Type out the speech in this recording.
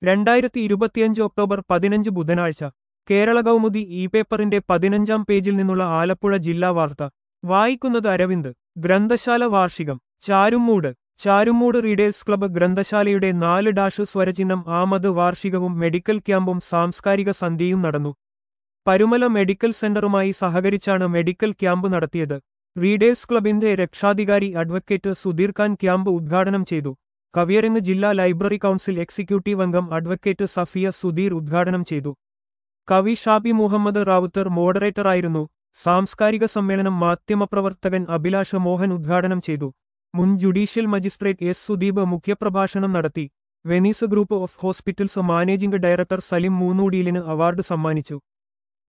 രണ്ടായിരത്തി ഇരുപത്തിയഞ്ച് ഒക്ടോബർ പതിനഞ്ച് ബുധനാഴ്ച കേരള കൗമുദി ഇ പേപ്പറിന്റെ പതിനഞ്ചാം പേജിൽ നിന്നുള്ള ആലപ്പുഴ ജില്ലാ വാർത്ത വായിക്കുന്നത് അരവിന്ദ് ഗ്രന്ഥശാല വാർഷികം ചാരുമൂട് ചാരുമൂട് റീഡേഴ്സ് ക്ലബ്ബ് ഗ്രന്ഥശാലയുടെ നാല് ഡാഷ് സ്വരചിഹ്നം ആമത് വാർഷികവും മെഡിക്കൽ ക്യാമ്പും സാംസ്കാരിക സന്ധ്യയും നടന്നു പരുമല മെഡിക്കൽ സെന്ററുമായി സഹകരിച്ചാണ് മെഡിക്കൽ ക്യാമ്പ് നടത്തിയത് റീഡേഴ്സ് ക്ലബിന്റെ രക്ഷാധികാരി അഡ്വക്കേറ്റ് സുധീർ ഖാൻ ക്യാമ്പ് ഉദ്ഘാടനം ചെയ്തു കവിയരങ്ങ് ജില്ലാ ലൈബ്രറി കൗൺസിൽ എക്സിക്യൂട്ടീവ് അംഗം അഡ്വക്കേറ്റ് സഫിയ സുധീർ ഉദ്ഘാടനം ചെയ്തു കവി ഷാബി മുഹമ്മദ് റാവുത്തർ മോഡറേറ്ററായിരുന്നു സാംസ്കാരിക സമ്മേളനം മാധ്യമപ്രവർത്തകൻ അഭിലാഷ് മോഹൻ ഉദ്ഘാടനം ചെയ്തു മുൻ ജുഡീഷ്യൽ മജിസ്ട്രേറ്റ് എസ് സുദീപ് മുഖ്യപ്രഭാഷണം നടത്തി Venice group of hospitals managing director Salim മൂന്നൂടിയിലിന് അവാർഡ് സമ്മാനിച്ചു